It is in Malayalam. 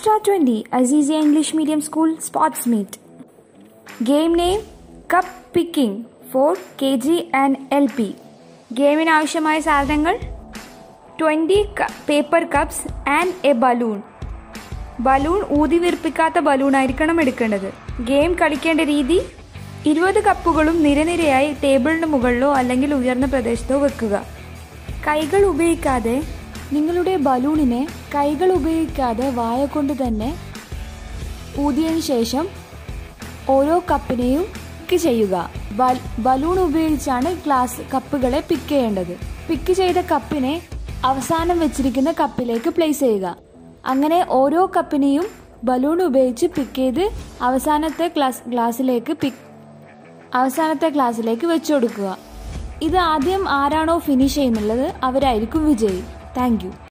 Star 20 Azizia English Medium School Sports Meet. Game name Cup Picking for KG and LP. ഗെയിമിന് ആവശ്യമായ സാധനങ്ങൾ twenty paper cups and a balloon balloon ഊതി വീർപ്പിക്കാത്ത ബലൂൺ ആയിരിക്കണം എടുക്കേണ്ടത് ഗെയിം കളിക്കേണ്ട രീതി ഇരുപത് കപ്പുകളും നിരനിരയായി ടേബിളിന് മുകളിലോ അല്ലെങ്കിൽ ഉയർന്ന പ്രദേശത്തോ വെക്കുക കൈകൾ ഉപയോഗിക്കാതെ നിങ്ങളുടെ ബലൂണിനെ കൈകൾ ഉപയോഗിക്കാതെ വായ കൊണ്ട് തന്നെ ഊതിയതിനു ശേഷം ഓരോ കപ്പിനെയും പിക്ക് ചെയ്യുക ബൽ- ബലൂൺ ഉപയോഗിച്ചാണ് ഗ്ലാസ് കപ്പുകളെ പിക്ക് ചെയ്യേണ്ടത് പിക്ക് ചെയ്ത കപ്പിനെ അവസാനം വെച്ചിരിക്കുന്ന കപ്പിലേക്ക് പ്ലേസ് ചെയ്യുക അങ്ങനെ ഓരോ കപ്പിനെയും ബലൂൺ ഉപയോഗിച്ച് പിക്ക് ചെയ്ത് അവസാനത്തെ ഗ്ലാസ് ഗ്ലാസ്സിലേക്ക് പിക്ക് അവസാനത്തെ ക്ലാസ്സിലേക്ക് വെച്ചു കൊടുക്കുക ഇത് ആദ്യം ആരാണോ ഫിനിഷ് ചെയ്യുന്നുള്ളത് അവരായിരിക്കും വിജയി താങ്ക് യു